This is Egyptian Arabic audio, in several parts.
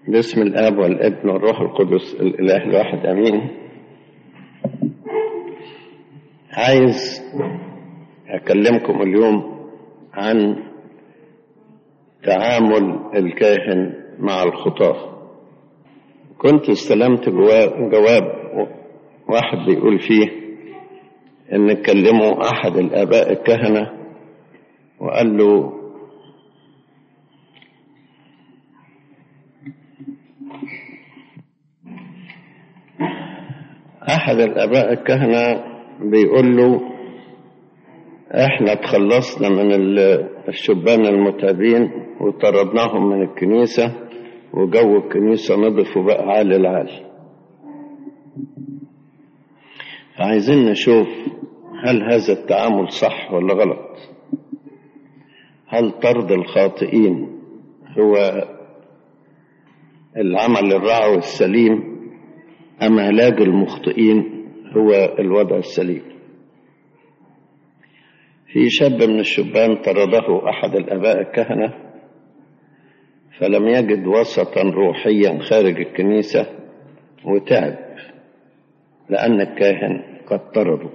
باسم الآب والابن والروح القدس الإله الواحد أمين عايز أكلمكم اليوم عن تعامل الكاهن مع الخطاة كنت استلمت جواب واحد بيقول فيه ان كلموا احد الاباء الكهنة وقال له احد الاباء الكهنة بيقول له احنا تخلصنا من الشبان المتعبين وطردناهم من الكنيسة وجو الكنيسة نضف وبقى عالي العالي فعايزين نشوف هل هذا التعامل صح ولا غلط هل طرد الخاطئين هو العمل الرعوي السليم أم علاج المخطئين هو الوضع السليم في شاب من الشبان طرده أحد الآباء الكهنة فلم يجد وسطا روحيا خارج الكنيسة وتعب لأن الكاهن قد طرده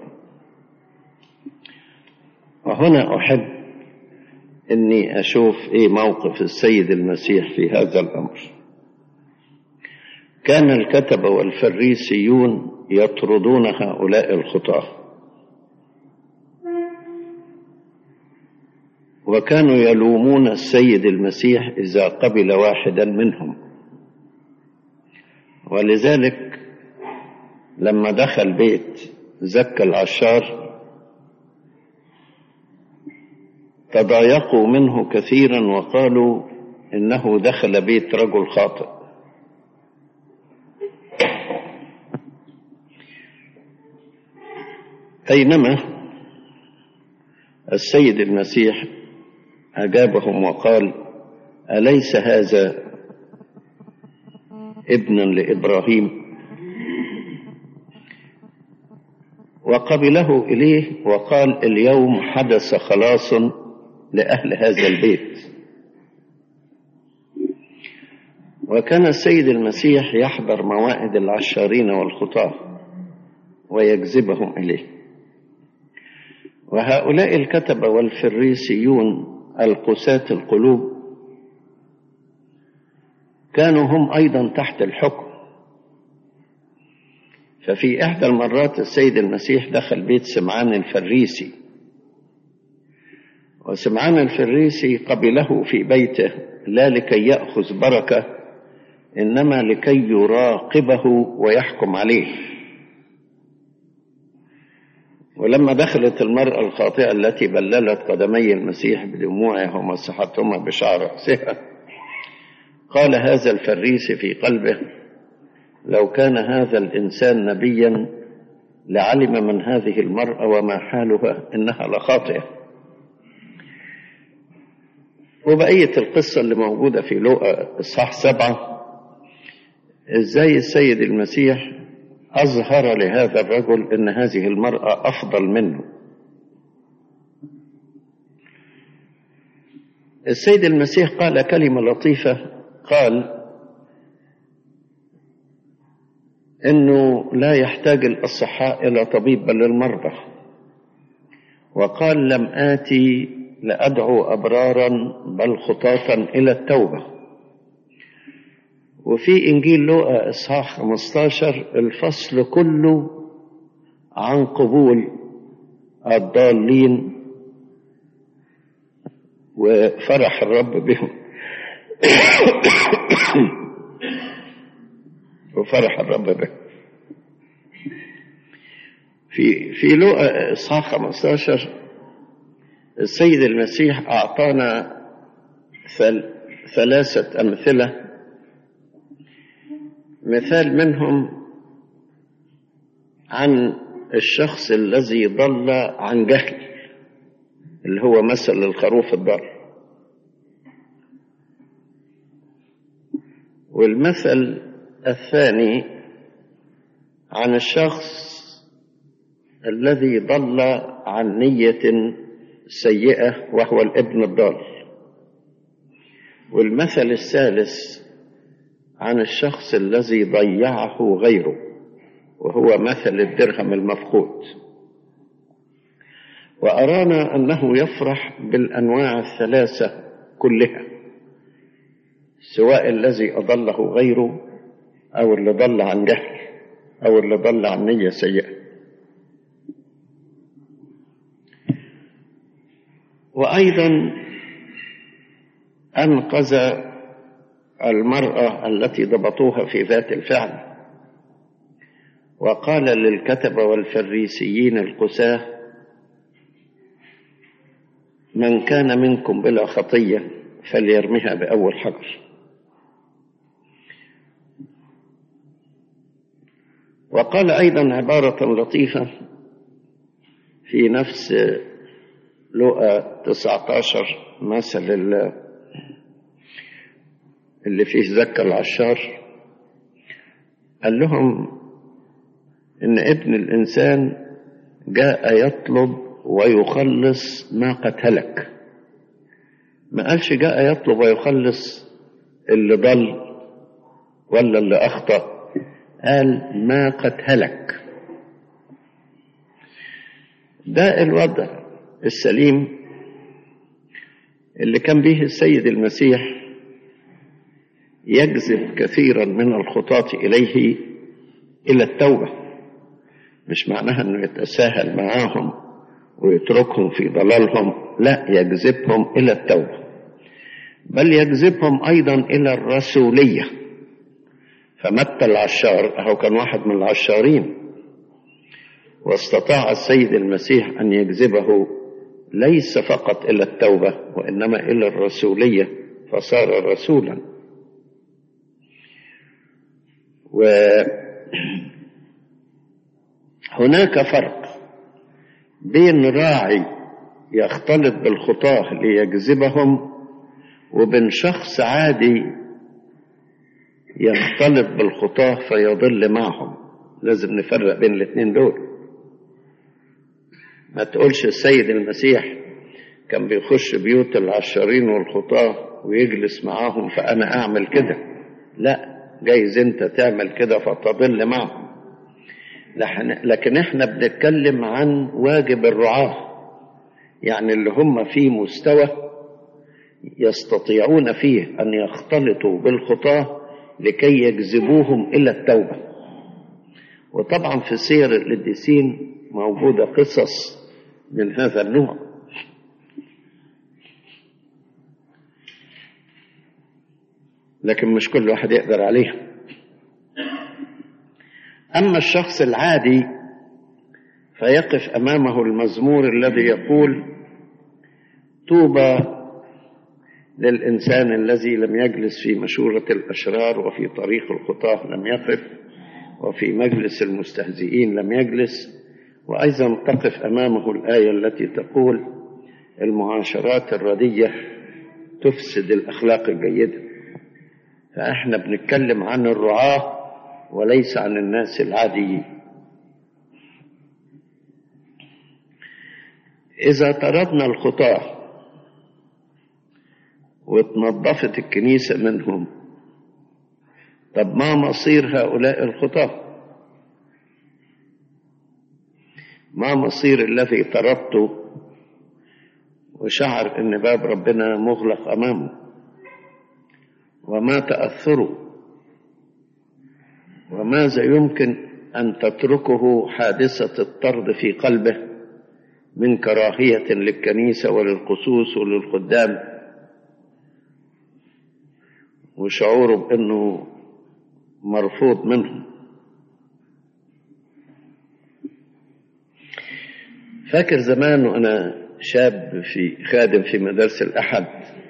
وهنا أحب أني أشوف إيه موقف السيد المسيح في هذا الأمر كان الكتبة والفريسيون يطردون هؤلاء الخطاه وكانوا يلومون السيد المسيح إذا قبل واحدا منهم ولذلك لما دخل بيت زكى العشار تضايقوا منه كثيرا وقالوا إنه دخل بيت رجل خاطئ بينما السيد المسيح أجابهم وقال أليس هذا ابنا لإبراهيم وقبله إليه وقال اليوم حدث خلاص لأهل هذا البيت وكان السيد المسيح يحضر موائد العشارين والخطاة ويجذبهم إليه وهؤلاء الكتبة والفريسيون القساة القلوب كانوا هم أيضا تحت الحكم ففي إحدى المرات السيد المسيح دخل بيت سمعان الفريسي وسمعان الفريسي قبله في بيته لا لكي يأخذ بركة إنما لكي يراقبه ويحكم عليه ولما دخلت المرأة الخاطئة التي بللت قدمي المسيح بدموعها ومسحتهما بشعر رأسها قال هذا الفريسي في قلبه لو كان هذا الإنسان نبيا لعلم من هذه المرأة وما حالها إنها لخاطئة وبقية القصة اللي موجودة في لوقا إصحاح سبعة إزاي السيد المسيح أظهر لهذا الرجل أن هذه المرأة أفضل منه السيد المسيح قال كلمة لطيفة قال انه لا يحتاج الاصحاء الى طبيب بل المرضى وقال لم اتي لادعو ابرارا بل خطاة الى التوبه وفي انجيل لوقا اصحاح 15 الفصل كله عن قبول الضالين وفرح الرب بهم وفرح الرب به في في لوقا اصحاح 15 السيد المسيح اعطانا ثلاثه امثله مثال منهم عن الشخص الذي ضل عن جهل اللي هو مثل الخروف الضال والمثل الثاني عن الشخص الذي ضل عن نية سيئة وهو الابن الضال والمثل الثالث عن الشخص الذي ضيعه غيره وهو مثل الدرهم المفقود وأرانا أنه يفرح بالأنواع الثلاثة كلها سواء الذي أضله غيره أو اللي ضل عن جهل أو اللي ضل عن نية سيئة وأيضا أنقذ المرأة التي ضبطوها في ذات الفعل وقال للكتبة والفريسيين القساه من كان منكم بلا خطية فليرمها بأول حجر وقال أيضا عبارة لطيفة في نفس لقى 19 مثل اللي فيه زكى العشار قال لهم إن ابن الإنسان جاء يطلب ويخلص ما قد هلك ما قالش جاء يطلب ويخلص اللي ضل ولا اللي أخطأ قال ما قد هلك ده الوضع السليم اللي كان به السيد المسيح يجذب كثيرا من الخطاة إليه إلى التوبة مش معناها أنه يتساهل معاهم ويتركهم في ضلالهم لا يجذبهم إلى التوبة بل يجذبهم أيضا إلى الرسولية فمتى العشار أهو كان واحد من العشارين واستطاع السيد المسيح أن يجذبه ليس فقط إلى التوبة وإنما إلى الرسولية فصار رسولا وهناك فرق بين راعي يختلط بالخطاة ليجذبهم وبين شخص عادي يختلط بالخطاة فيضل معهم لازم نفرق بين الاثنين دول ما تقولش السيد المسيح كان بيخش بيوت العشارين والخطاة ويجلس معاهم فأنا أعمل كده لا جايز أنت تعمل كده فتضل معهم لكن احنا بنتكلم عن واجب الرعاة يعني اللي هم في مستوى يستطيعون فيه أن يختلطوا بالخطاة لكي يجذبوهم إلى التوبة وطبعا في سير القديسين موجودة قصص من هذا النوع لكن مش كل واحد يقدر عليها أما الشخص العادي فيقف أمامه المزمور الذي يقول طوبى للإنسان الذي لم يجلس في مشورة الأشرار وفي طريق الخطاة لم يقف وفي مجلس المستهزئين لم يجلس وأيضا تقف أمامه الآية التي تقول المعاشرات الردية تفسد الأخلاق الجيدة فإحنا بنتكلم عن الرعاة وليس عن الناس العاديين إذا طردنا الخطاة واتنظفت الكنيسة منهم طب ما مصير هؤلاء الخطاة ما مصير الذي طردته وشعر ان باب ربنا مغلق امامه وما تاثره وماذا يمكن ان تتركه حادثه الطرد في قلبه من كراهيه للكنيسه وللقصوص وللخدام وشعوره بانه مرفوض منهم فاكر زمان وانا شاب في خادم في مدارس الاحد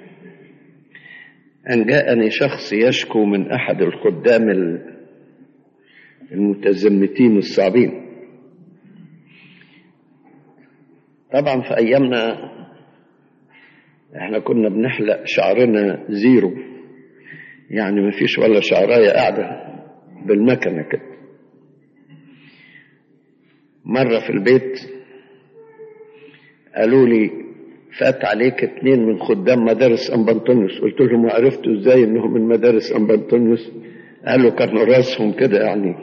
ان جاءني شخص يشكو من احد الخدام المتزمتين الصعبين طبعا في ايامنا احنا كنا بنحلق شعرنا زيرو يعني ما فيش ولا شعرايه قاعده بالمكنه كده مره في البيت قالوا لي فات عليك اتنين من خدام مدارس أنبنطونيوس قلت لهم عرفتوا ازاي انهم من مدارس أنبنطونيوس قالوا كانوا راسهم كده يعني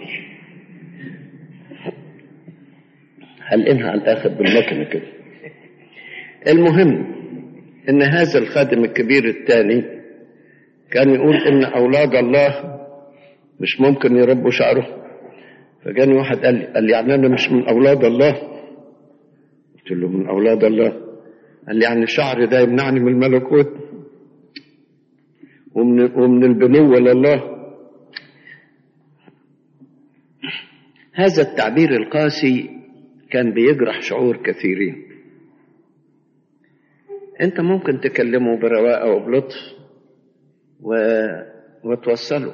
هلقينها على الآخر بالمكنة كده المهم إن هذا الخادم الكبير الثاني كان يقول إن أولاد الله مش ممكن يربوا شعره فجاني واحد قال لي قال لي يعني أنا مش من أولاد الله قلت له من أولاد الله قال لي يعني شعري ده يمنعني من الملكوت ومن ومن البنوة لله هذا التعبير القاسي كان بيجرح شعور كثيرين انت ممكن تكلمه برواقه وبلطف و... وتوصله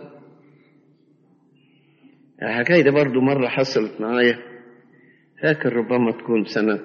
الحكاية دي برضو مرة حصلت معايا فاكر ربما تكون سنة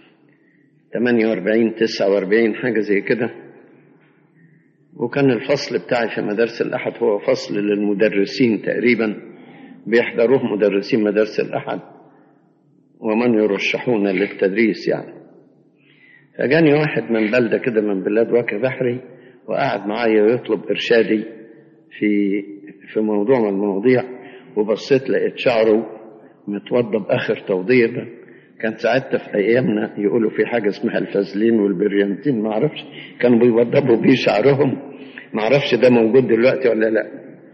48 49 حاجة زي كده وكان الفصل بتاعي في مدارس الأحد هو فصل للمدرسين تقريبا بيحضروه مدرسين مدارس الأحد ومن يرشحون للتدريس يعني فجاني واحد من بلدة كده من بلاد وجه بحري وقعد معايا ويطلب إرشادي في في موضوع من المواضيع وبصيت لقيت شعره متوضى بآخر توضيبة كان ساعتها في أيامنا يقولوا في حاجة اسمها الفازلين والبريانتين ما أعرفش كانوا بيوضبوا بيه شعرهم ما أعرفش ده موجود دلوقتي ولا لا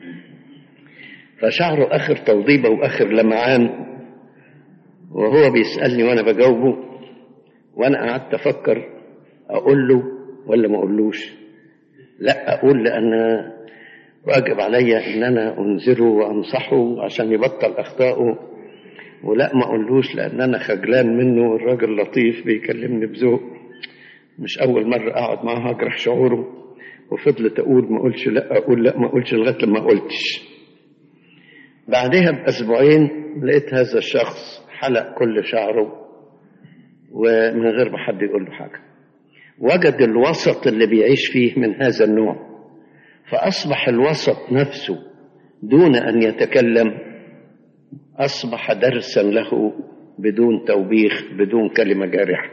فشعره آخر توضيبة وآخر لمعان وهو بيسألني وأنا بجاوبه وأنا قعدت أفكر أقول له ولا ما أقولوش لا أقول لأن واجب عليا ان انا انذره وانصحه عشان يبطل اخطائه ولا ما اقولوش لان انا خجلان منه الراجل لطيف بيكلمني بذوق مش اول مره اقعد معاه اجرح شعوره وفضلت اقول ما اقولش لا اقول لا ما اقولش لغايه لما قلتش بعدها باسبوعين لقيت هذا الشخص حلق كل شعره ومن غير ما حد يقول له حاجه وجد الوسط اللي بيعيش فيه من هذا النوع فأصبح الوسط نفسه دون أن يتكلم أصبح درسا له بدون توبيخ بدون كلمة جارحة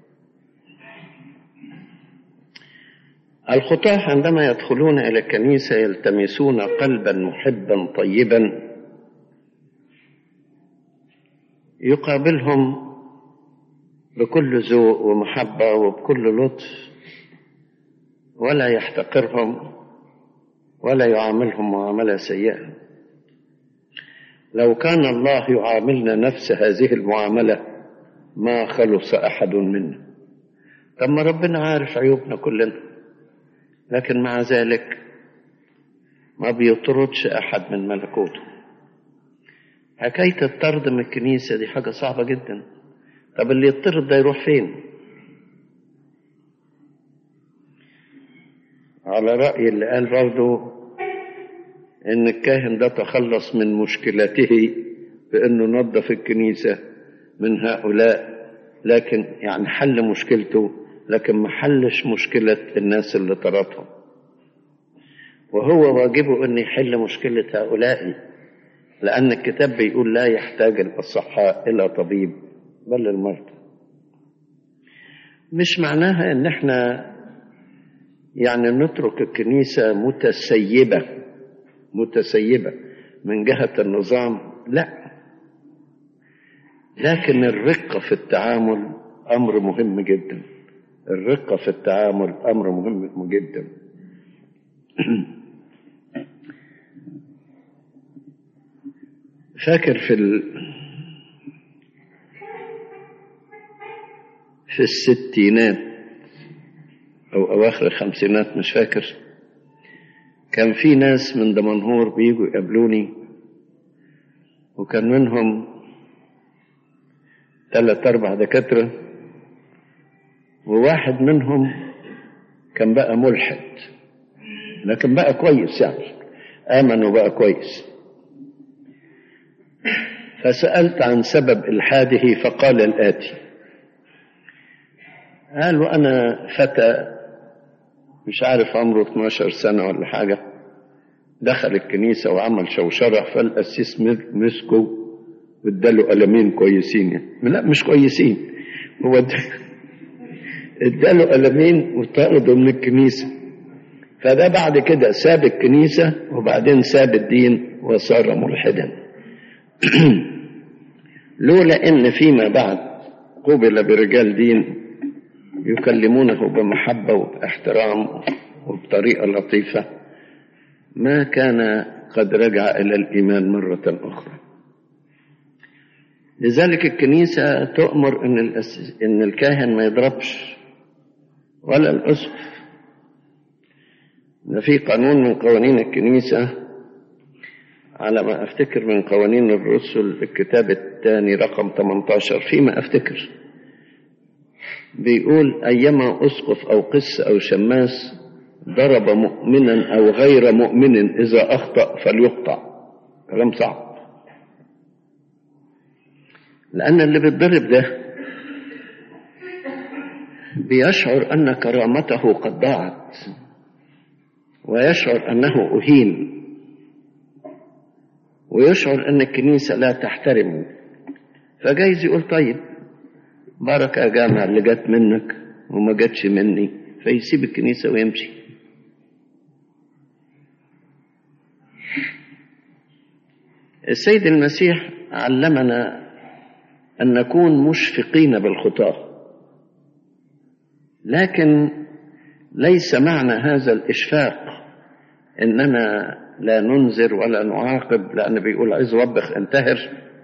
الخطاة عندما يدخلون إلى الكنيسة يلتمسون قلبا محبا طيبا يقابلهم بكل ذوق ومحبة وبكل لطف ولا يحتقرهم ولا يعاملهم معاملة سيئة لو كان الله يعاملنا نفس هذه المعاملة ما خلص أحد منا طب ما ربنا عارف عيوبنا كلنا لكن مع ذلك ما بيطردش أحد من ملكوته حكاية الطرد من الكنيسة دي حاجة صعبة جدا طب اللي يطرد ده يروح فين على رأي اللي قال برضه إن الكاهن ده تخلص من مشكلته بإنه نظف الكنيسة من هؤلاء لكن يعني حل مشكلته لكن ما حلش مشكلة الناس اللي طردهم وهو واجبه أن يحل مشكلة هؤلاء لأن الكتاب بيقول لا يحتاج الأصحاء إلى طبيب بل المرضى مش معناها ان احنا يعني نترك الكنيسة متسيبة متسيبة من جهة النظام لا لكن الرقة في التعامل أمر مهم جدا الرقة في التعامل أمر مهم جدا فاكر في ال... في الستينات أو أواخر الخمسينات مش فاكر كان في ناس من دمنهور بيجوا يقابلوني وكان منهم ثلاث أربع دكاترة وواحد منهم كان بقى ملحد لكن بقى كويس يعني آمن وبقى كويس فسألت عن سبب إلحاده فقال الآتي قال وأنا فتى مش عارف عمره 12 سنة ولا حاجة دخل الكنيسة وعمل شوشرة فالقسيس مسكه واداله قلمين كويسين يعني. لا مش كويسين هو اداله قلمين وطرده من الكنيسة فده بعد كده ساب الكنيسة وبعدين ساب الدين وصار ملحدا لولا ان فيما بعد قبل برجال دين يكلمونه بمحبة وباحترام وبطريقة لطيفة ما كان قد رجع إلى الإيمان مرة أخرى لذلك الكنيسة تؤمر إن, الأس... إن الكاهن ما يضربش ولا الأسقف ده في قانون من قوانين الكنيسة على ما أفتكر من قوانين الرسل الكتاب الثاني رقم 18 فيما أفتكر بيقول أيما أسقف أو قس أو شماس ضرب مؤمنا أو غير مؤمن إذا أخطأ فليقطع كلام صعب لأن اللي بيتضرب ده بيشعر أن كرامته قد ضاعت ويشعر أنه أهين ويشعر أن الكنيسة لا تحترمه فجايز يقول طيب بركة يا جامع اللي جت منك وما جاتش مني فيسيب الكنيسة ويمشي السيد المسيح علمنا أن نكون مشفقين بالخطاة لكن ليس معنى هذا الإشفاق إننا لا ننذر ولا نعاقب لأن بيقول عايز وبخ انتهر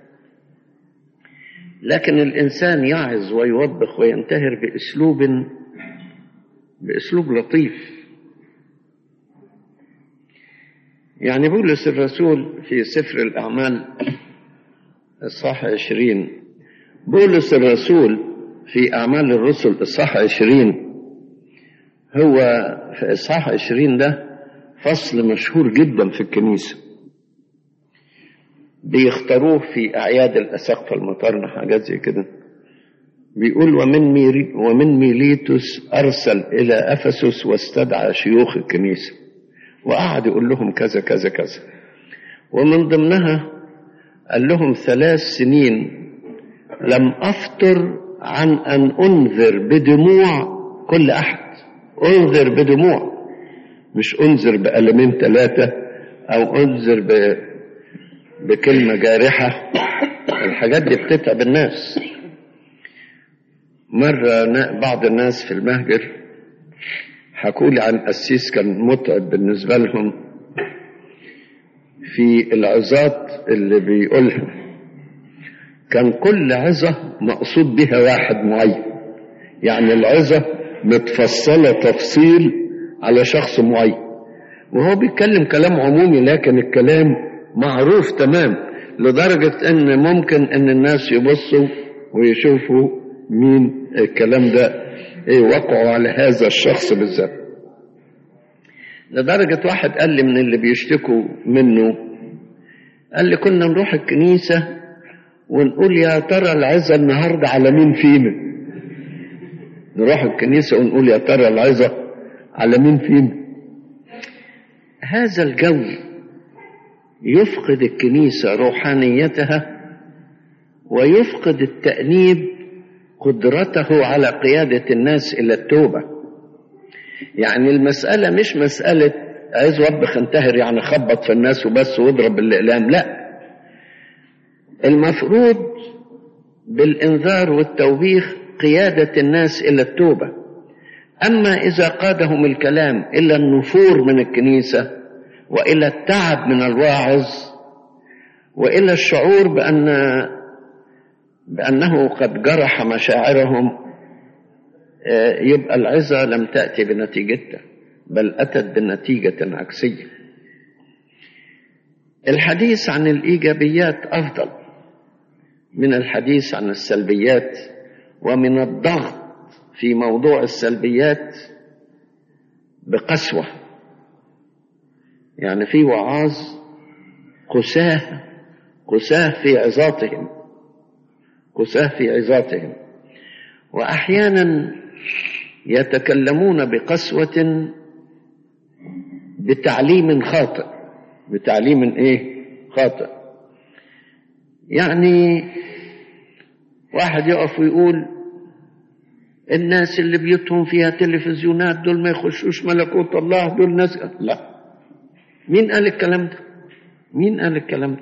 لكن الإنسان يعظ ويوبخ وينتهر بأسلوب بأسلوب لطيف يعني بولس الرسول في سفر الأعمال الصح عشرين بولس الرسول في أعمال الرسل الصح عشرين هو في الصح عشرين ده فصل مشهور جدا في الكنيسة بيختاروه في أعياد الأساقفة المطرنة حاجات زي كده بيقول ومن ميري ومن ميليتوس أرسل إلى أفسس واستدعى شيوخ الكنيسة وقعد يقول لهم كذا كذا كذا ومن ضمنها قال لهم ثلاث سنين لم أفطر عن أن أنذر بدموع كل أحد أنذر بدموع مش أنذر بقلمين ثلاثة أو أنذر ب... بكلمة جارحة الحاجات دي بتتعب الناس مرة بعض الناس في المهجر حكوا لي عن قسيس كان متعب بالنسبة لهم في العظات اللي بيقولها كان كل عظة مقصود بها واحد معين يعني العظة متفصلة تفصيل على شخص معين وهو بيتكلم كلام عمومي لكن الكلام معروف تمام لدرجة ان ممكن ان الناس يبصوا ويشوفوا مين الكلام ده ايه وقعوا على هذا الشخص بالذات لدرجة واحد قال لي من اللي بيشتكوا منه قال لي كنا نروح الكنيسة ونقول يا ترى العزة النهاردة على مين فينا نروح الكنيسة ونقول يا ترى العزة على مين فينا هذا الجو يفقد الكنيسة روحانيتها ويفقد التأنيب قدرته على قيادة الناس إلى التوبة يعني المسألة مش مسألة عايز وبخ انتهر يعني خبط في الناس وبس واضرب بالإقلام لا المفروض بالإنذار والتوبيخ قيادة الناس إلى التوبة أما إذا قادهم الكلام إلى النفور من الكنيسة وإلى التعب من الواعظ وإلى الشعور بأن بأنه قد جرح مشاعرهم يبقى العظة لم تأتي بنتيجتها بل أتت بنتيجة عكسية الحديث عن الإيجابيات أفضل من الحديث عن السلبيات ومن الضغط في موضوع السلبيات بقسوة يعني في وعاظ قساه قساه في عظاتهم قساه في عظاتهم وأحيانا يتكلمون بقسوة بتعليم خاطئ بتعليم ايه خاطئ يعني واحد يقف ويقول الناس اللي بيوتهم فيها تلفزيونات دول ما يخشوش ملكوت الله دول ناس لا مين قال الكلام ده مين قال الكلام ده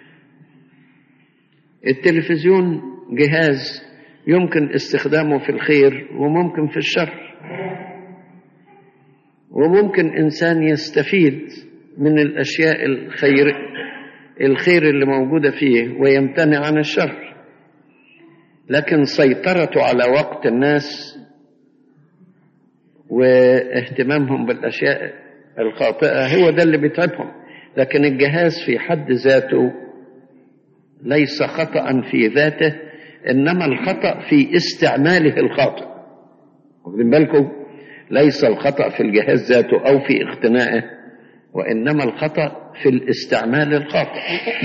التلفزيون جهاز يمكن استخدامه في الخير وممكن في الشر وممكن انسان يستفيد من الاشياء الخير الخير اللي موجوده فيه ويمتنع عن الشر لكن سيطرته على وقت الناس واهتمامهم بالاشياء الخاطئه هو ده اللي بيتعبهم لكن الجهاز في حد ذاته ليس خطا في ذاته انما الخطا في استعماله الخاطئ واخدين بالكم ليس الخطا في الجهاز ذاته او في اقتنائه وانما الخطا في الاستعمال الخاطئ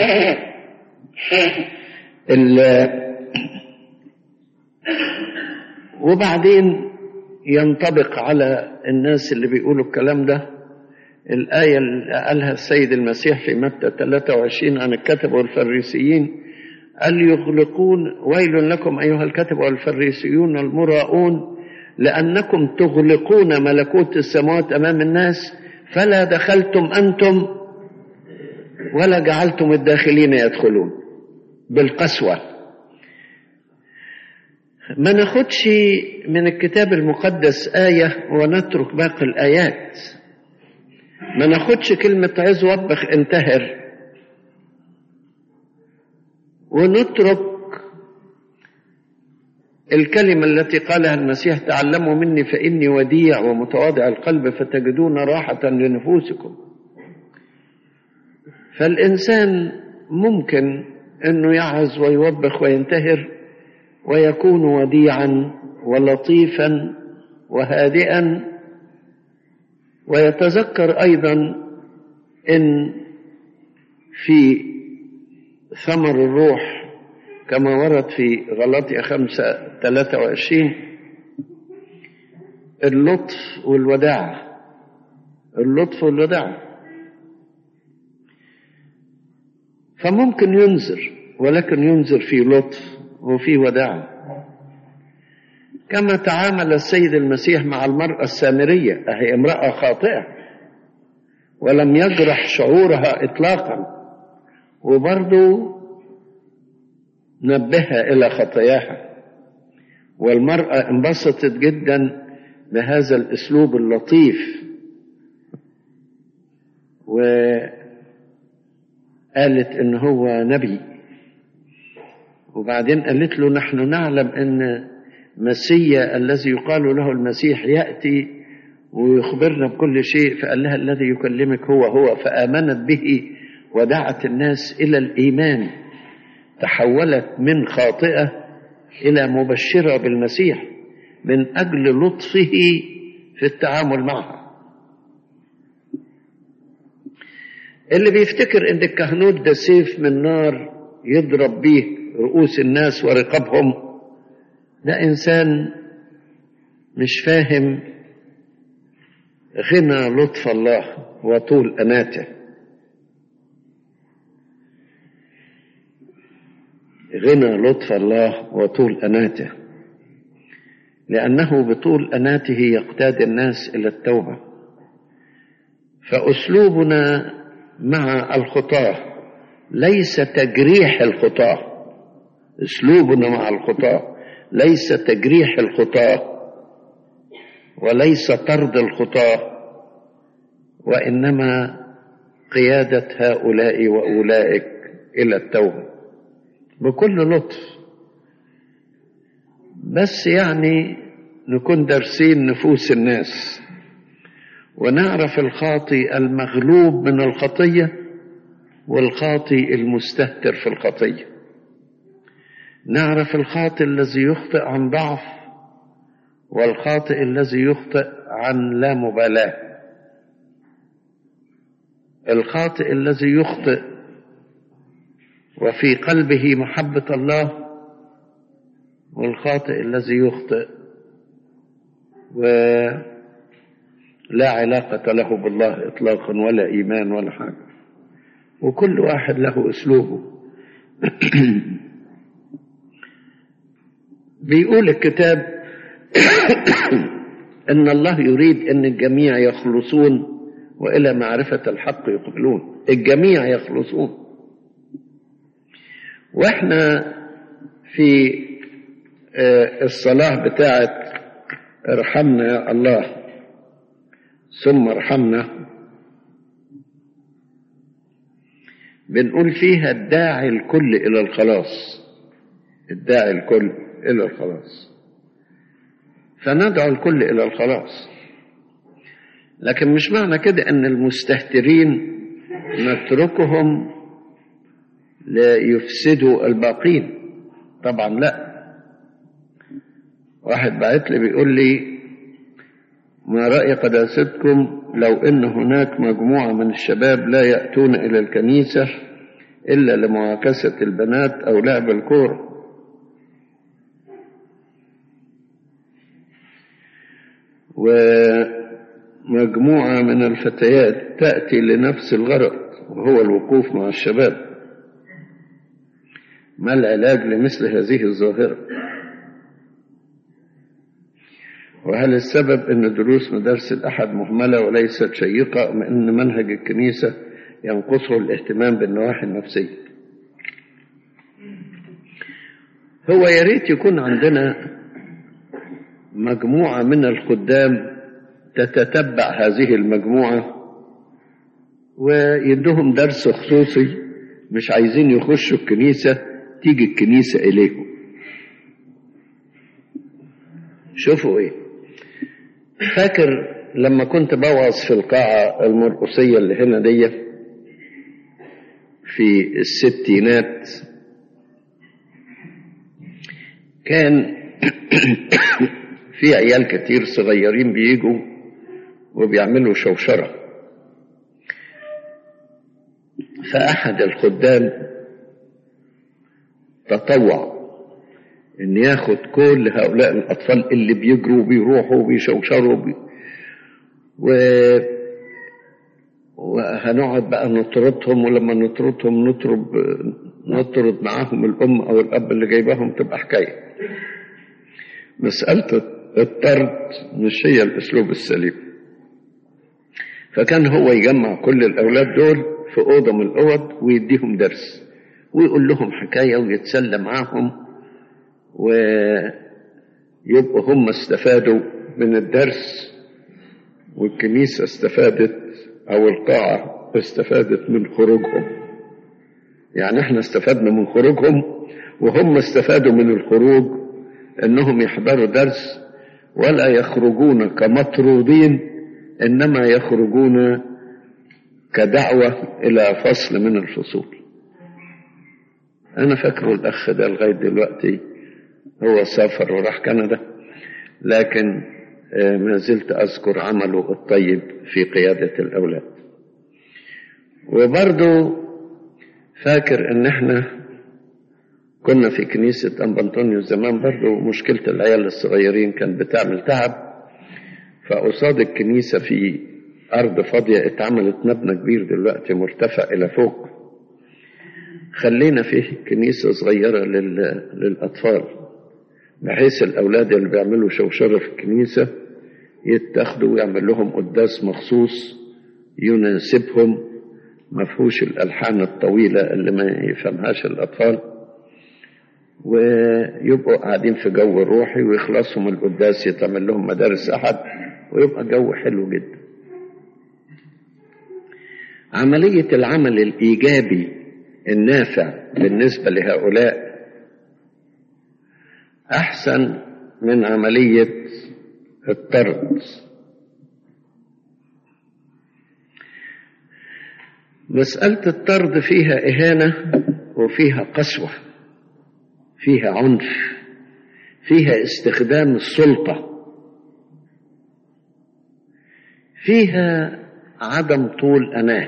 وبعدين ينطبق على الناس اللي بيقولوا الكلام ده الآية اللي قالها السيد المسيح في متى 23 عن الكتب والفريسيين قال يغلقون ويل لكم أيها الكتب والفريسيون المراؤون لأنكم تغلقون ملكوت السماوات أمام الناس فلا دخلتم أنتم ولا جعلتم الداخلين يدخلون بالقسوة ما ناخدش من الكتاب المقدس آية ونترك باقي الآيات ما ناخدش كلمة عز وبخ انتهر ونترك الكلمة التي قالها المسيح تعلموا مني فإني وديع ومتواضع القلب فتجدون راحة لنفوسكم فالإنسان ممكن أنه يعز ويوبخ وينتهر ويكون وديعا ولطيفا وهادئا ويتذكر أيضا أن في ثمر الروح كما ورد في غلطية خمسة ثلاثة وعشرين اللطف والوداع اللطف والوداع فممكن ينذر ولكن ينذر في لطف وفي وداع كما تعامل السيد المسيح مع المرأة السامرية أهي امرأة خاطئة ولم يجرح شعورها إطلاقا وبرضه نبهها إلى خطاياها والمرأة انبسطت جدا بهذا الأسلوب اللطيف وقالت إن هو نبي وبعدين قالت له نحن نعلم أن مسيا الذي يقال له المسيح يأتي ويخبرنا بكل شيء فقال لها الذي يكلمك هو هو فآمنت به ودعت الناس إلى الإيمان تحولت من خاطئة إلى مبشرة بالمسيح من أجل لطفه في التعامل معها اللي بيفتكر ان الكهنوت ده سيف من نار يضرب بيه رؤوس الناس ورقابهم ده انسان مش فاهم غنى لطف الله وطول اناته غنى لطف الله وطول اناته لانه بطول اناته يقتاد الناس الى التوبه فاسلوبنا مع الخطاه ليس تجريح الخطاه اسلوبنا مع الخطاه ليس تجريح الخطاه وليس طرد الخطاه وانما قياده هؤلاء واولئك الى التوبه بكل لطف بس يعني نكون دارسين نفوس الناس ونعرف الخاطي المغلوب من الخطيه والخاطي المستهتر في الخطيه نعرف الخاطئ الذي يخطئ عن ضعف والخاطئ الذي يخطئ عن لا مبالاه الخاطئ الذي يخطئ وفي قلبه محبه الله والخاطئ الذي يخطئ ولا علاقه له بالله اطلاقا ولا ايمان ولا حاجه وكل واحد له اسلوبه بيقول الكتاب ان الله يريد ان الجميع يخلصون والى معرفه الحق يقبلون الجميع يخلصون واحنا في الصلاة بتاعت ارحمنا يا الله ثم ارحمنا بنقول فيها الداعي الكل إلى الخلاص الداعي الكل إلى الخلاص فندعو الكل إلى الخلاص لكن مش معنى كده أن المستهترين نتركهم ليفسدوا الباقين طبعا لا واحد بعت لي بيقول لي ما رأي قداستكم لو ان هناك مجموعة من الشباب لا يأتون الى الكنيسة الا لمعاكسة البنات او لعب الكورة ومجموعة من الفتيات تأتي لنفس الغرض وهو الوقوف مع الشباب ما العلاج لمثل هذه الظاهرة وهل السبب أن دروس مدارس الأحد مهملة وليست شيقة أم أن منهج الكنيسة ينقصه الاهتمام بالنواحي النفسية هو يا ريت يكون عندنا مجموعة من الخدام تتتبع هذه المجموعة ويدهم درس خصوصي مش عايزين يخشوا الكنيسة تيجي الكنيسة إليهم شوفوا إيه فاكر لما كنت بوعظ في القاعة المرقصية اللي هنا دي في الستينات كان في عيال كتير صغيرين بيجوا وبيعملوا شوشرة فأحد الخدام تطوع ان ياخد كل هؤلاء الاطفال اللي بيجروا وبيروحوا وبيشوشروا وبي و... وهنقعد بقى نطردهم ولما نطردهم نطرد نطرد معاهم الام او الاب اللي جايباهم تبقى حكايه مساله الطرد مش هي الاسلوب السليم فكان هو يجمع كل الاولاد دول في اوضه من الاوض ويديهم درس ويقول لهم حكايه ويتسلى معاهم ويبقوا هم استفادوا من الدرس والكنيسة استفادت أو القاعة استفادت من خروجهم يعني احنا استفدنا من خروجهم وهم استفادوا من الخروج انهم يحضروا درس ولا يخرجون كمطرودين انما يخرجون كدعوة الى فصل من الفصول انا فاكره الاخ ده لغاية دلوقتي هو سافر وراح كندا لكن ما زلت أذكر عمله الطيب في قيادة الأولاد وبرضو فاكر ان احنا كنا في كنيسة أنبا أنطونيو زمان برضو مشكلة العيال الصغيرين كان بتعمل تعب فقصاد الكنيسة في أرض فاضية اتعملت مبنى كبير دلوقتي مرتفع إلى فوق خلينا فيه كنيسة صغيرة للأطفال بحيث الأولاد اللي بيعملوا شوشرة في الكنيسة يتاخدوا ويعمل لهم قداس مخصوص يناسبهم مفهوش الألحان الطويلة اللي ما يفهمهاش الأطفال ويبقوا قاعدين في جو روحي ويخلصوا من القداس يتعمل لهم مدارس أحد ويبقى جو حلو جدا عملية العمل الإيجابي النافع بالنسبة لهؤلاء أحسن من عملية الطرد مسألة الطرد فيها إهانة وفيها قسوة فيها عنف فيها استخدام السلطة فيها عدم طول أناه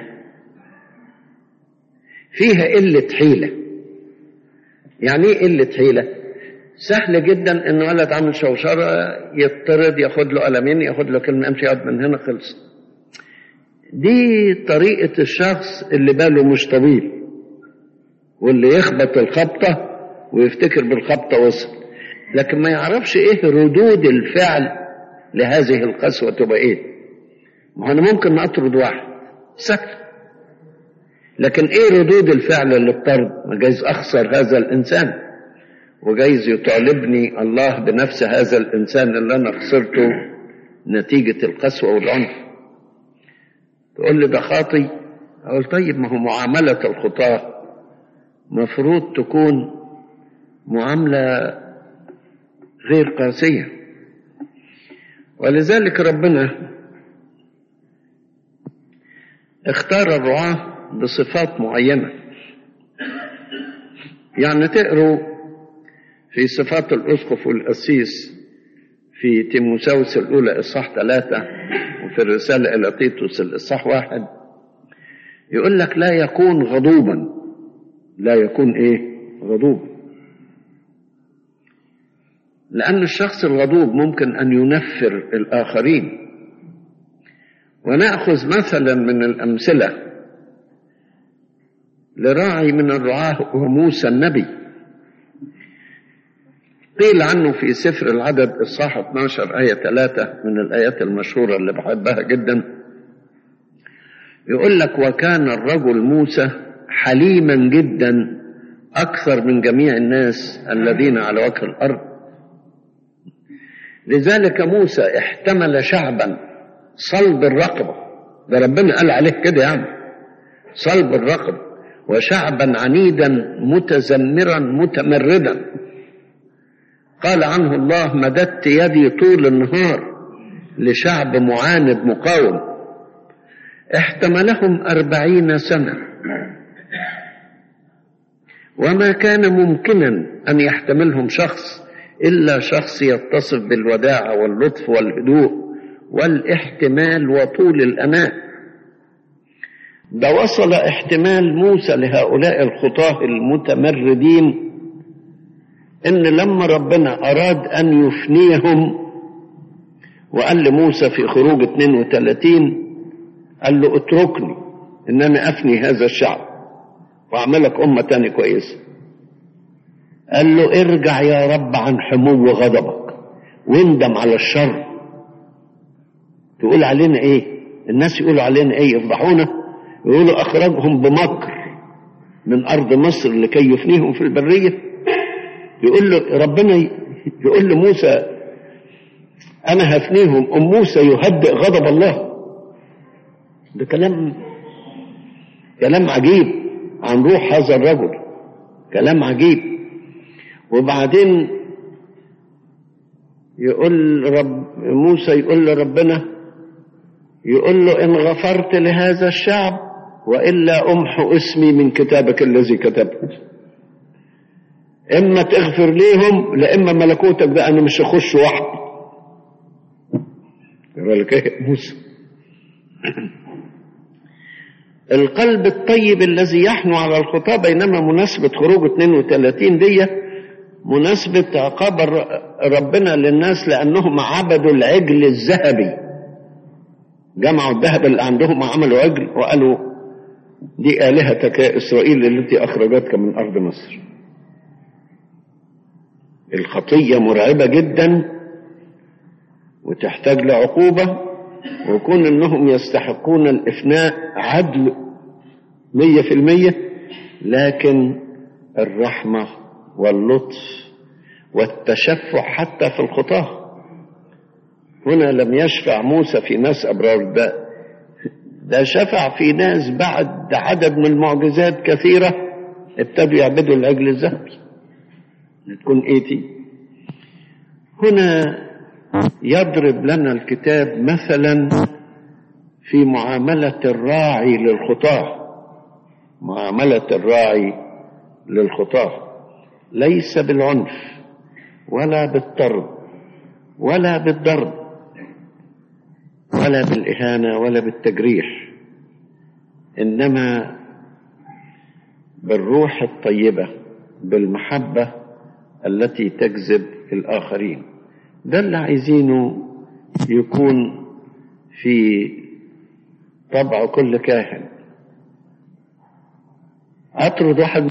فيها قلة حيلة يعني ايه قلة حيلة سهل جدا ان ولد عامل شوشرة يضطرد ياخد له قلمين ياخد له كلمة امشي يقعد من هنا خلص دي طريقة الشخص اللي باله مش طويل واللي يخبط الخبطة ويفتكر بالخبطة وصل لكن ما يعرفش ايه ردود الفعل لهذه القسوة تبقى ايه ما انا ممكن اطرد واحد سهل لكن ايه ردود الفعل اللي بطرد ما جايز اخسر هذا الانسان وجايز يطالبني الله بنفس هذا الانسان اللي انا خسرته نتيجة القسوة والعنف تقول لي ده خاطي اقول طيب ما هو معاملة الخطاة مفروض تكون معاملة غير قاسية ولذلك ربنا اختار الرعاة بصفات معينة يعني تقروا في صفات الأسقف والقسيس في تيموساوس الأولى إصحاح ثلاثة وفي الرسالة إلى تيتوس الإصحاح واحد يقول لك لا يكون غضوبا لا يكون إيه غضوبا لأن الشخص الغضوب ممكن أن ينفر الآخرين ونأخذ مثلا من الأمثلة لراعي من الرعاة وموسى النبي قيل عنه في سفر العدد الصح 12 آية 3 من الآيات المشهورة اللي بحبها جدا يقول لك وكان الرجل موسى حليما جدا أكثر من جميع الناس الذين على وجه الأرض لذلك موسى احتمل شعبا صلب الرقبة ده ربنا قال عليه كده يعني صلب الرقبة وشعبا عنيدا متذمرا متمردا قال عنه الله مددت يدي طول النهار لشعب معاند مقاوم احتملهم أربعين سنة وما كان ممكنا أن يحتملهم شخص إلا شخص يتصف بالوداعة واللطف والهدوء والاحتمال وطول الأناء ده وصل احتمال موسى لهؤلاء الخطاة المتمردين ان لما ربنا اراد ان يفنيهم وقال لموسى في خروج 32 قال له اتركني ان انا افني هذا الشعب واعملك امه تاني كويسه قال له ارجع يا رب عن حمو غضبك واندم على الشر تقول علينا ايه الناس يقولوا علينا ايه يفضحونا يقولوا اخرجهم بمكر من ارض مصر لكي يفنيهم في البريه يقول له ربنا يقول لموسى انا هفنيهم ام موسى يهدئ غضب الله ده كلام كلام عجيب عن روح هذا الرجل كلام عجيب وبعدين يقول رب موسى يقول لربنا يقول له ان غفرت لهذا الشعب والا امحو اسمي من كتابك الذي كتبت اما تغفر ليهم لا اما ملكوتك ده انا مش هخش وحدي بالك ايه موسى القلب الطيب الذي يحنو على الخطاة بينما مناسبة خروج 32 دي مناسبة عقاب ربنا للناس لأنهم عبدوا العجل الذهبي جمعوا الذهب اللي عندهم عملوا عجل وقالوا دي آلهتك يا إسرائيل التي أخرجتك من أرض مصر الخطية مرعبة جدا وتحتاج لعقوبة وكون انهم يستحقون الافناء عدل مية في المية لكن الرحمة واللطف والتشفع حتى في الخطاة هنا لم يشفع موسى في ناس أبرار ده ده شفع في ناس بعد عدد من المعجزات كثيرة ابتدوا يعبدوا العجل الذهبي تكون ايتي هنا يضرب لنا الكتاب مثلا في معاملة الراعي للخطاة معاملة الراعي للخطاة ليس بالعنف ولا بالطرد ولا بالضرب ولا بالإهانة ولا بالتجريح إنما بالروح الطيبة بالمحبة التي تجذب الآخرين ده اللي عايزينه يكون في طبع كل كاهن اطرد واحد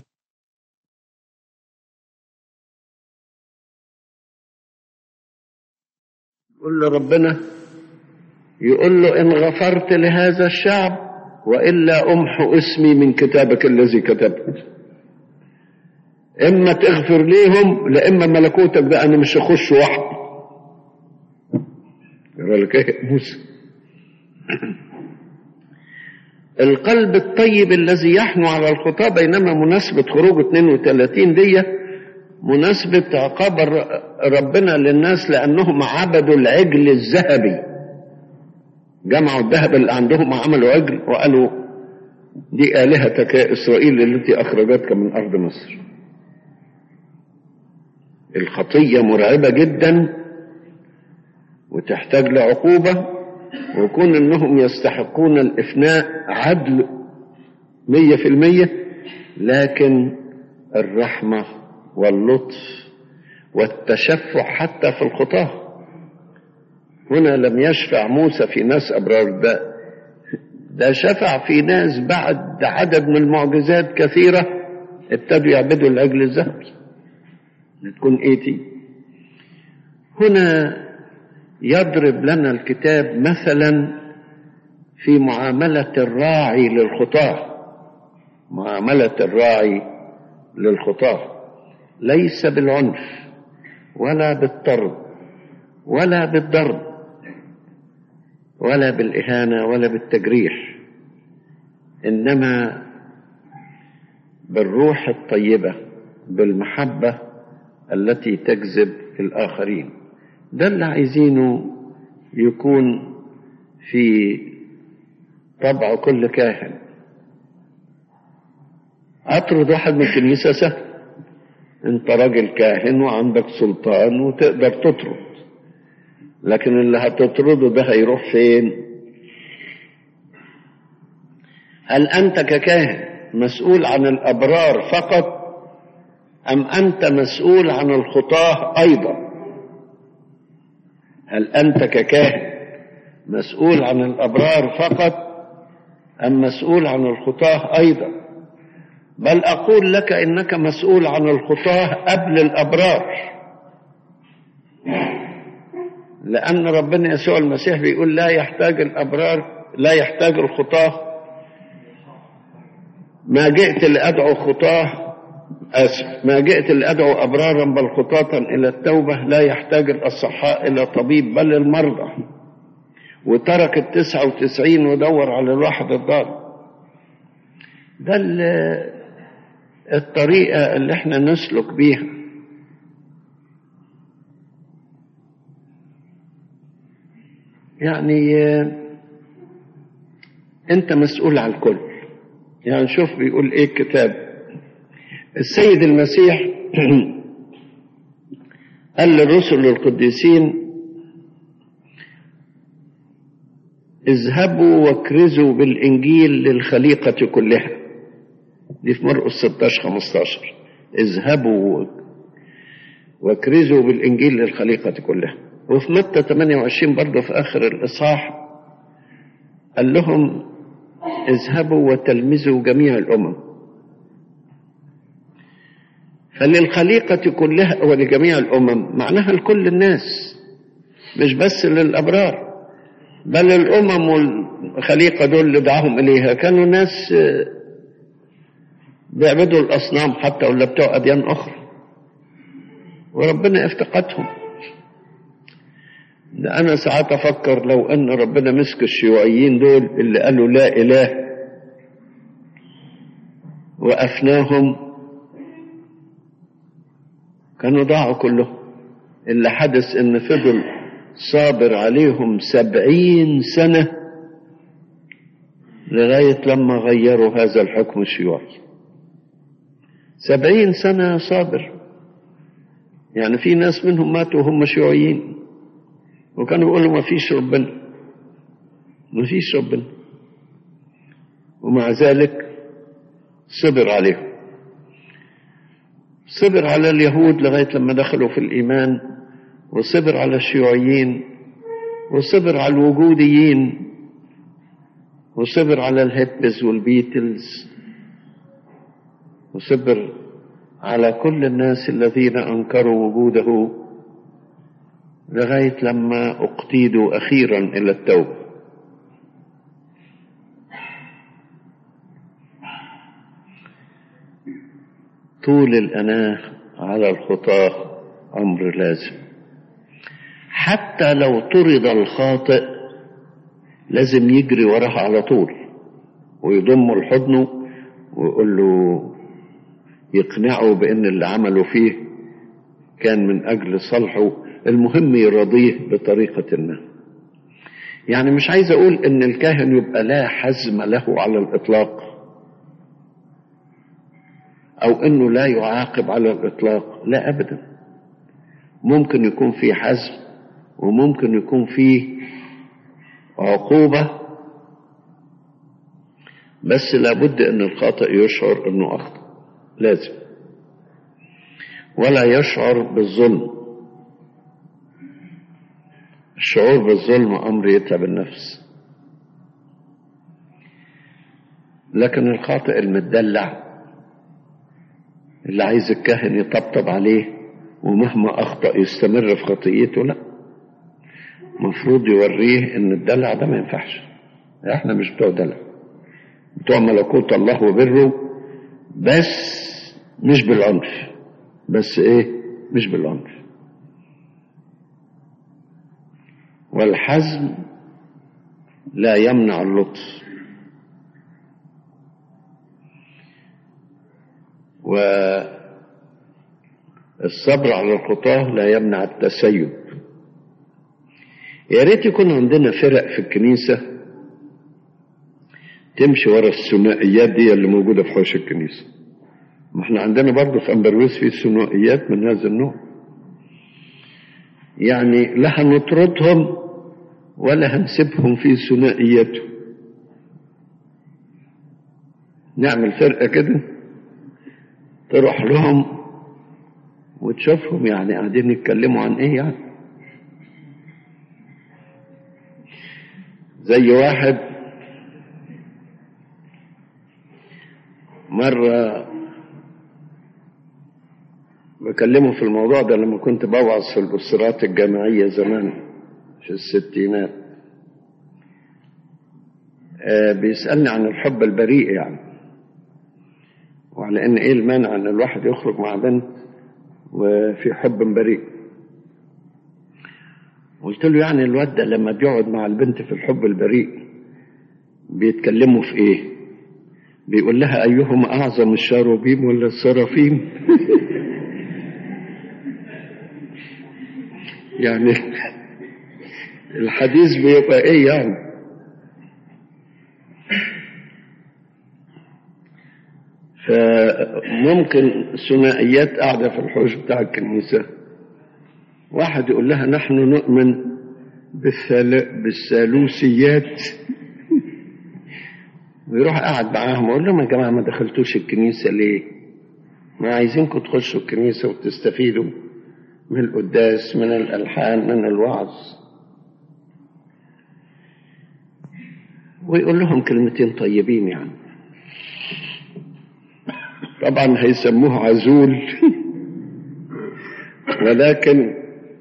يقول له ربنا يقول له ان غفرت لهذا الشعب وإلا أمحو اسمي من كتابك الذي كتبت إما تغفر ليهم لإما ملكوتك ده أنا مش هخش وحدي يقول لك إيه موسى القلب الطيب الذي يحنو على الخطاة بينما مناسبة خروج 32 دي مناسبة عقاب ربنا للناس لأنهم عبدوا العجل الذهبي جمعوا الذهب اللي عندهم وعملوا عجل وقالوا دي آلهتك يا إسرائيل التي أخرجتك من أرض مصر الخطية مرعبة جدا وتحتاج لعقوبة وكون انهم يستحقون الافناء عدل مية في المية لكن الرحمة واللطف والتشفع حتى في الخطاه هنا لم يشفع موسى في ناس أبرار ده ده شفع في ناس بعد عدد من المعجزات كثيرة ابتدوا يعبدوا العجل الذهبي تكون ايتي هنا يضرب لنا الكتاب مثلا في معاملة الراعي للخطاة معاملة الراعي للخطاة ليس بالعنف ولا بالطرد ولا بالضرب ولا بالإهانة ولا بالتجريح إنما بالروح الطيبة بالمحبة التي تجذب الآخرين ده اللي عايزينه يكون في طبع كل كاهن أطرد واحد من الكنيسة سهل أنت راجل كاهن وعندك سلطان وتقدر تطرد لكن اللي هتطرده ده هيروح فين هل أنت ككاهن مسؤول عن الأبرار فقط أم أنت مسؤول عن الخطاة أيضا هل أنت ككاهن مسؤول عن الأبرار فقط أم مسؤول عن الخطاة أيضا بل أقول لك إنك مسؤول عن الخطاة قبل الأبرار لأن ربنا يسوع المسيح بيقول لا يحتاج الأبرار لا يحتاج الخطاة ما جئت لأدعو خطاه آسف ما جئت لأدعو أبرارا بل خطاة إلى التوبة لا يحتاج الأصحاء إلى طبيب بل المرضى وترك التسعة وتسعين ودور على الواحد الضال ده الطريقة اللي احنا نسلك بيها يعني انت مسؤول على الكل يعني شوف بيقول ايه الكتاب السيد المسيح قال للرسل القديسين اذهبوا واكرزوا بالانجيل للخليقه كلها دي في مرقس 16 15 اذهبوا واكرزوا بالانجيل للخليقه كلها وفي متى 28 برضه في اخر الاصحاح قال لهم اذهبوا وتلمذوا جميع الامم فللخليقة كلها ولجميع الأمم معناها لكل الناس مش بس للأبرار بل الأمم والخليقة دول اللي دعاهم إليها كانوا ناس بيعبدوا الأصنام حتى ولا بتوع أديان أخرى وربنا افتقدهم ده أنا ساعات أفكر لو أن ربنا مسك الشيوعيين دول اللي قالوا لا إله وأفناهم كانوا ضاعوا كلهم اللي حدث ان فضل صابر عليهم سبعين سنة لغاية لما غيروا هذا الحكم الشيوعي سبعين سنة صابر يعني في ناس منهم ماتوا وهم شيوعيين وكانوا بيقولوا ما فيش ربنا ما فيش ربنا ومع ذلك صبر عليهم صبر على اليهود لغاية لما دخلوا في الإيمان وصبر على الشيوعيين وصبر على الوجوديين وصبر على الهيبز والبيتلز وصبر على كل الناس الذين أنكروا وجوده لغاية لما اقتيدوا أخيرا إلى التوبة طول الأناة على الخطاة أمر لازم حتى لو طرد الخاطئ لازم يجري وراه على طول ويضمه لحضنه ويقول له يقنعه بأن اللي عمله فيه كان من أجل صلحه المهم يرضيه بطريقة ما يعني مش عايز أقول أن الكاهن يبقى لا حزم له على الإطلاق أو أنه لا يعاقب على الإطلاق لا أبدا ممكن يكون في حزم وممكن يكون في عقوبة بس لابد أن الخاطئ يشعر أنه أخطأ لازم ولا يشعر بالظلم الشعور بالظلم أمر يتعب النفس لكن الخاطئ المدلع اللي عايز الكاهن يطبطب عليه ومهما أخطأ يستمر في خطيئته لا مفروض يوريه ان الدلع ده ما ينفعش احنا مش بتوع دلع بتوع ملكوت الله وبره بس مش بالعنف بس ايه مش بالعنف والحزم لا يمنع اللطف والصبر على الخطاه لا يمنع التسيب يا ريت يكون عندنا فرق في الكنيسة تمشي ورا الثنائيات دي اللي موجودة في حوش الكنيسة ما احنا عندنا برضه في أمبرويس في ثنائيات من هذا النوع يعني لا هنطردهم ولا هنسيبهم في ثنائياتهم نعمل فرقة كده تروح لهم وتشوفهم يعني قاعدين يتكلموا عن ايه يعني زي واحد مرة بكلمه في الموضوع ده لما كنت بوعظ في الأسرات الجامعية زمان في الستينات آه بيسألني عن الحب البريء يعني وعلى ان ايه المانع ان الواحد يخرج مع بنت وفي حب بريء قلت له يعني الواد ده لما بيقعد مع البنت في الحب البريء بيتكلموا في ايه بيقول لها ايهما اعظم الشاروبيم ولا السرافيم يعني الحديث بيبقى ايه يعني فممكن ثنائيات قاعدة في الحوش بتاع الكنيسة واحد يقول لها نحن نؤمن بالثل... بالثالوثيات ويروح قاعد معاهم اقول لهم يا جماعه ما دخلتوش الكنيسه ليه؟ ما عايزينكم تخشوا الكنيسه وتستفيدوا من القداس من الالحان من الوعظ ويقول لهم كلمتين طيبين يعني طبعا هيسموه عزول ولكن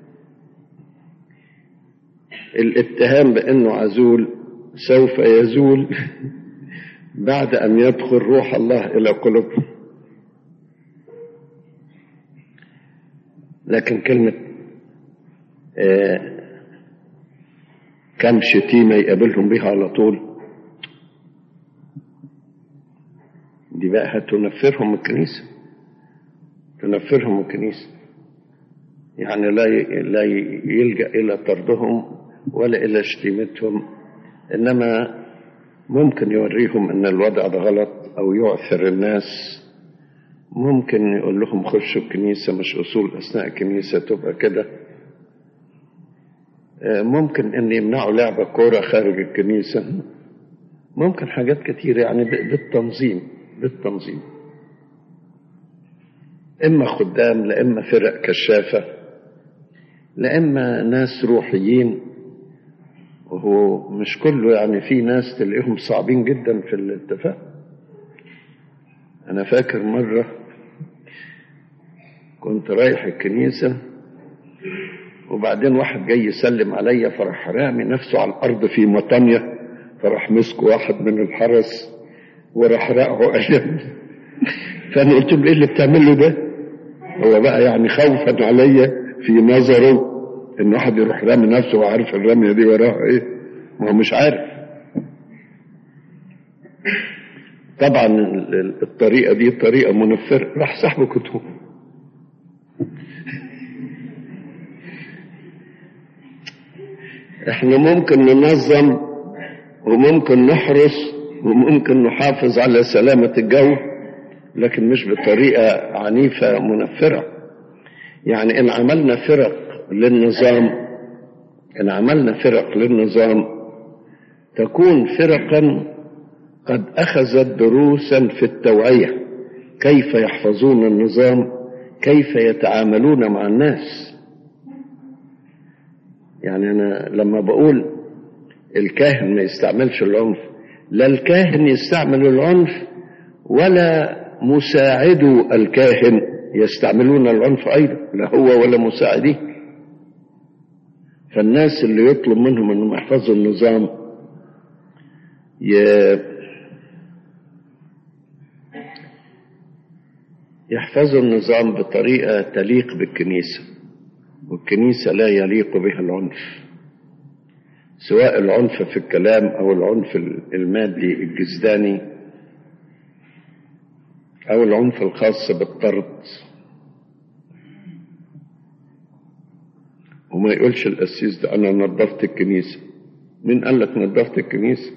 الاتهام بانه عزول سوف يزول بعد ان يدخل روح الله الى قلوبهم لكن كلمة آه كم شتيمة يقابلهم بها على طول دي بقى هتنفرهم من الكنيسة تنفرهم من الكنيسة يعني لا لا يلجأ إلى طردهم ولا إلى شتيمتهم إنما ممكن يوريهم أن الوضع ده غلط أو يعثر الناس ممكن يقول لهم خشوا الكنيسة مش أصول أثناء الكنيسة تبقى كده ممكن أن يمنعوا لعبة كورة خارج الكنيسة ممكن حاجات كتير يعني بالتنظيم بالتنظيم إما خدام لإما فرق كشافة لإما ناس روحيين وهو مش كله يعني في ناس تلاقيهم صعبين جدا في الاتفاق أنا فاكر مرة كنت رايح الكنيسة وبعدين واحد جاي يسلم عليا فراح رامي نفسه على الأرض في مطانية فراح مسك واحد من الحرس وراح رقعه قلم فانا قلت له ايه اللي بتعمله ده هو بقى يعني خوفا عليا في نظره ان واحد يروح رامي نفسه وعارف الرميه دي وراها ايه ما هو مش عارف طبعا ال- ال- الطريقه دي طريقه منفره راح سحب كتب احنا ممكن ننظم وممكن نحرس وممكن نحافظ على سلامة الجو لكن مش بطريقة عنيفة منفرة يعني إن عملنا فرق للنظام إن عملنا فرق للنظام تكون فرقا قد أخذت دروسا في التوعية كيف يحفظون النظام كيف يتعاملون مع الناس يعني أنا لما بقول الكاهن ما يستعملش العنف لا الكاهن يستعمل العنف ولا مساعدو الكاهن يستعملون العنف أيضا لا هو ولا مساعديه فالناس اللي يطلب منهم أنهم يحفظوا النظام ي- يحفظوا النظام بطريقة تليق بالكنيسة والكنيسة لا يليق بها العنف سواء العنف في الكلام أو العنف المادي الجسداني أو العنف الخاص بالطرد وما يقولش القسيس ده أنا نظفت الكنيسة مين قال لك نظفت الكنيسة؟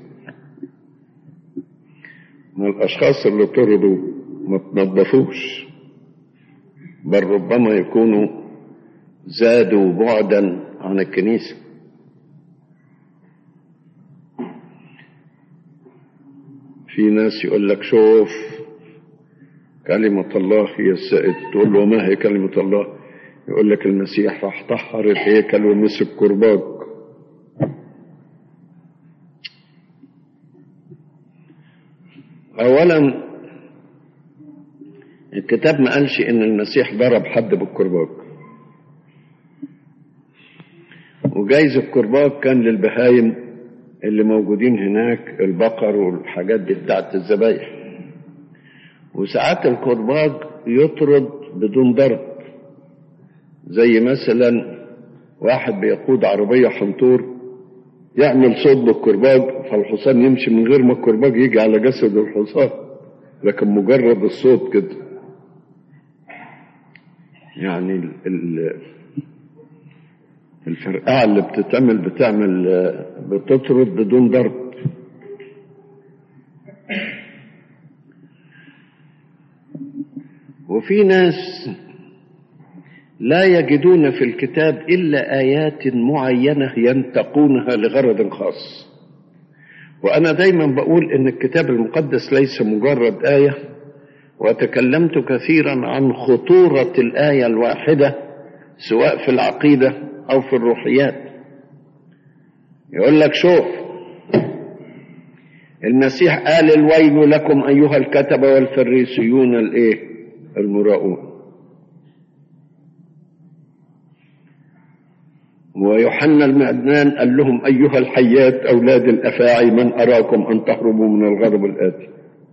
من الأشخاص اللي طردوا ما تنظفوش بل ربما يكونوا زادوا بعدا عن الكنيسة في ناس يقول لك شوف كلمة الله هي السائد تقول له ما هي كلمة الله يقول لك المسيح راح طهر الهيكل ومسك كرباج أولا الكتاب ما قالش إن المسيح ضرب حد بالكرباج وجايز الكرباج كان للبهايم اللي موجودين هناك البقر والحاجات دي بتاعت الذبايح وساعات الكرباج يطرد بدون ضرب زي مثلا واحد بيقود عربية حنطور يعمل صوت بالكرباج فالحصان يمشي من غير ما الكرباج يجي على جسد الحصان لكن مجرد الصوت كده يعني ال ال الفرقعة اللي بتتعمل بتعمل بتطرد بدون ضرب وفي ناس لا يجدون في الكتاب إلا آيات معينة ينتقونها لغرض خاص وأنا دايما بقول إن الكتاب المقدس ليس مجرد آية وتكلمت كثيرا عن خطورة الآية الواحدة سواء في العقيدة أو في الروحيات يقول لك شوف المسيح قال الويل لكم أيها الكتبة والفريسيون الإيه المراؤون ويوحنا المعدنان قال لهم أيها الحيات أولاد الأفاعي من أراكم أن تهربوا من الغضب الآتي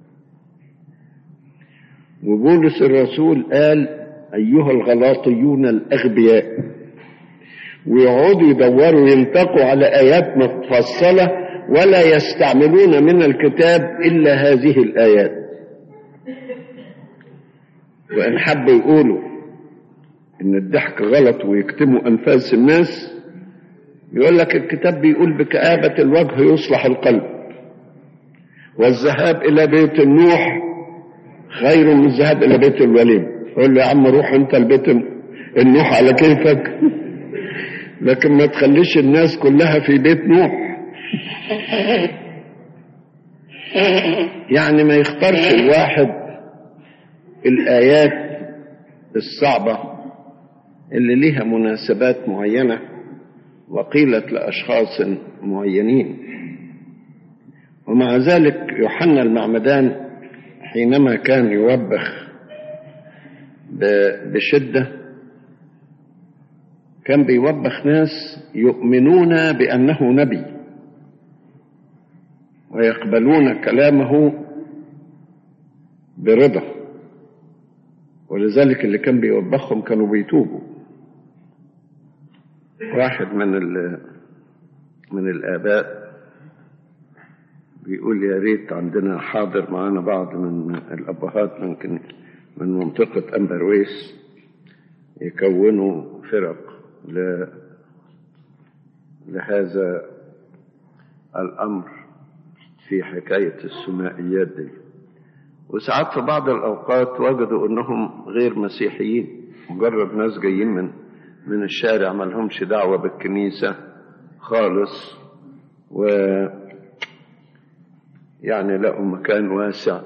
وبولس الرسول قال أيها الغلاطيون الأغبياء ويقعدوا يدوروا ينتقوا على آيات مفصلة ولا يستعملون من الكتاب إلا هذه الآيات وإن حبوا يقولوا إن الضحك غلط ويكتموا أنفاس الناس يقول لك الكتاب بيقول بكآبة الوجه يصلح القلب والذهاب إلى بيت النوح خير من الذهاب إلى بيت الوليم يقول له يا عم روح أنت البيت النوح على كيفك لكن ما تخليش الناس كلها في بيت نوح يعني ما يختارش الواحد الآيات الصعبة اللي ليها مناسبات معينة وقيلت لأشخاص معينين ومع ذلك يوحنا المعمدان حينما كان يوبخ بشدة كان بيوبخ ناس يؤمنون بأنه نبي ويقبلون كلامه برضا ولذلك اللي كان بيوبخهم كانوا بيتوبوا واحد من ال من الآباء بيقول يا ريت عندنا حاضر معانا بعض من الأبهات ممكن من منطقة أمبرويس يكونوا فرق ل... لهذا الأمر في حكاية الثنائيات دي وساعات في بعض الأوقات وجدوا أنهم غير مسيحيين مجرد ناس جايين من من الشارع ما لهمش دعوة بالكنيسة خالص و يعني لقوا مكان واسع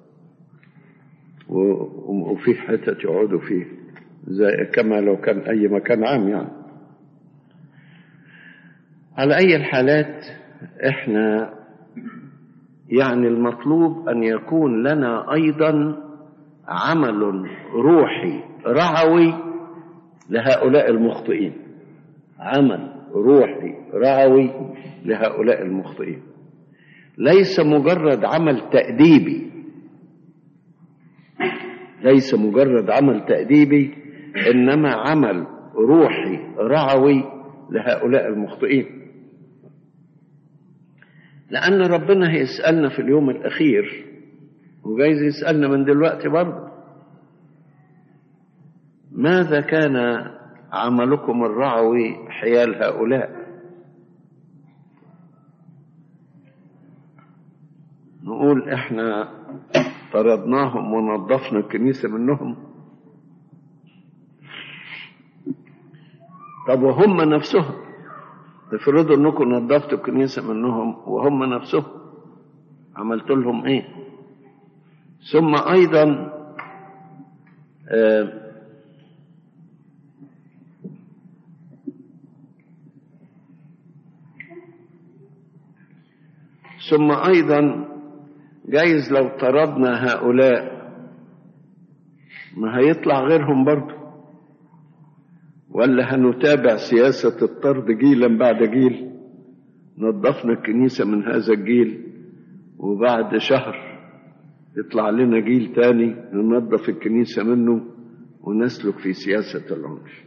وفي حتت يقعدوا فيه زي كما لو كان أي مكان عام يعني على أي الحالات إحنا يعني المطلوب أن يكون لنا أيضا عمل روحي رعوي لهؤلاء المخطئين عمل روحي رعوي لهؤلاء المخطئين ليس مجرد عمل تأديبي ليس مجرد عمل تأديبي إنما عمل روحي رعوي لهؤلاء المخطئين لأن ربنا هيسألنا في اليوم الأخير وجايز يسألنا من دلوقتي برضه ماذا كان عملكم الرعوي حيال هؤلاء نقول احنا طردناهم ونظفنا الكنيسة منهم طب وهم نفسهم افرضوا انكم نظفتوا الكنيسة منهم وهم نفسهم عملت لهم ايه ثم ايضا آه ثم ايضا جايز لو طردنا هؤلاء ما هيطلع غيرهم برضه ولا هنتابع سياسة الطرد جيلا بعد جيل نظفنا الكنيسة من هذا الجيل وبعد شهر يطلع لنا جيل تاني ننظف الكنيسة منه ونسلك في سياسة العنف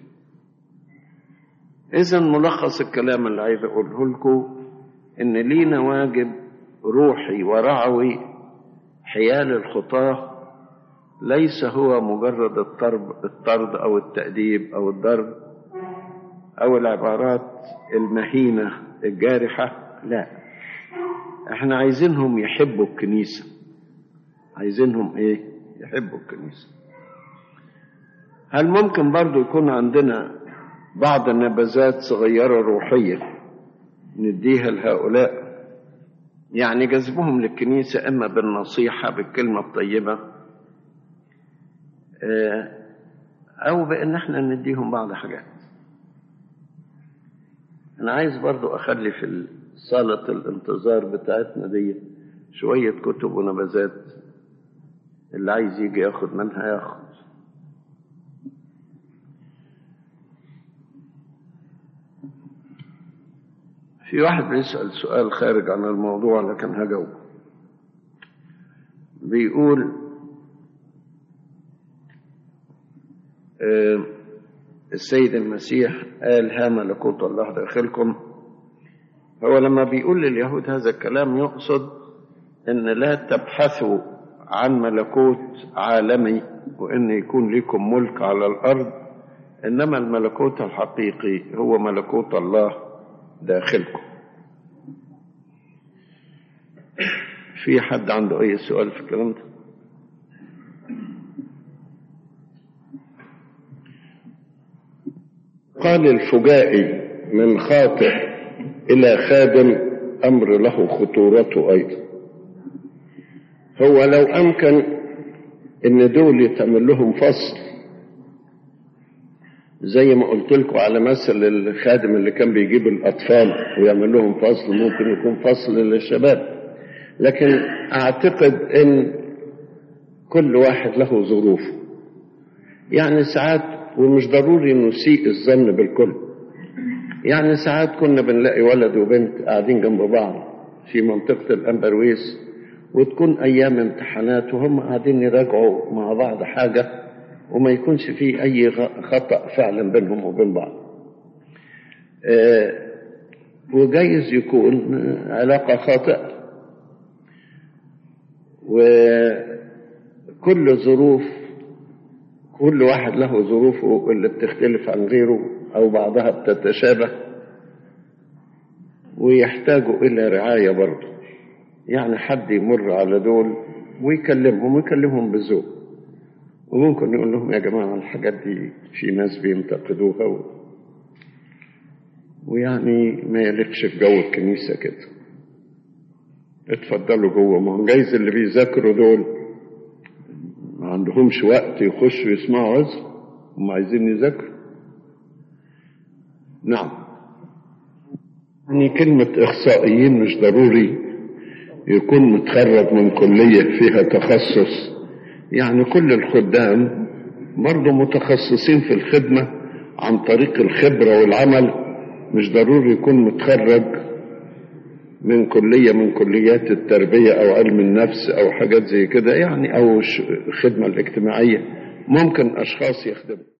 إذا ملخص الكلام اللي عايز أقوله لكم إن لينا واجب روحي ورعوي حيال الخطاة ليس هو مجرد الطرد, الطرد أو التأديب أو الضرب أو العبارات المهينة الجارحة لا احنا عايزينهم يحبوا الكنيسة عايزينهم ايه يحبوا الكنيسة هل ممكن برضو يكون عندنا بعض النبذات صغيرة روحية نديها لهؤلاء يعني جذبهم للكنيسة إما بالنصيحة بالكلمة الطيبة أو بأن احنا نديهم بعض حاجات أنا عايز برضو أخلي في صالة الانتظار بتاعتنا دي شوية كتب ونبذات اللي عايز يجي ياخد منها ياخد في واحد بيسأل سؤال خارج عن الموضوع لكن هجاوب بيقول آه السيد المسيح قال ها ملكوت الله داخلكم هو لما بيقول لليهود هذا الكلام يقصد ان لا تبحثوا عن ملكوت عالمي وان يكون لكم ملك على الارض انما الملكوت الحقيقي هو ملكوت الله داخلكم في حد عنده اي سؤال في الكلام ده قال الفجائي من خاطئ الى خادم امر له خطورته ايضا هو لو امكن ان دول يتعمل لهم فصل زي ما قلت لكم على مثل الخادم اللي كان بيجيب الاطفال ويعمل لهم فصل ممكن يكون فصل للشباب لكن اعتقد ان كل واحد له ظروفه يعني ساعات ومش ضروري نسيء الظن بالكل يعني ساعات كنا بنلاقي ولد وبنت قاعدين جنب بعض في منطقة الأمبرويس وتكون أيام امتحانات وهم قاعدين يراجعوا مع بعض حاجة وما يكونش فيه أي خطأ فعلا بينهم وبين بعض آه وجايز يكون علاقة خاطئة وكل ظروف كل واحد له ظروفه اللي بتختلف عن غيره أو بعضها بتتشابه ويحتاجوا إلى رعاية برضه يعني حد يمر على دول ويكلمهم ويكلمهم بذوق وممكن يقول لهم يا جماعة الحاجات دي في ناس بينتقدوها و... ويعني ما يليقش في جو الكنيسة كده اتفضلوا جوه ما هم جايز اللي بيذاكروا دول ما عندهمش وقت يخشوا يسمعوا عزم هم عايزين يذاكروا نعم يعني كلمة إخصائيين مش ضروري يكون متخرج من كلية فيها تخصص يعني كل الخدام برضه متخصصين في الخدمة عن طريق الخبرة والعمل مش ضروري يكون متخرج من كلية من كليات التربية أو علم النفس أو حاجات زي كده يعني أو الخدمة الاجتماعية ممكن أشخاص يخدموا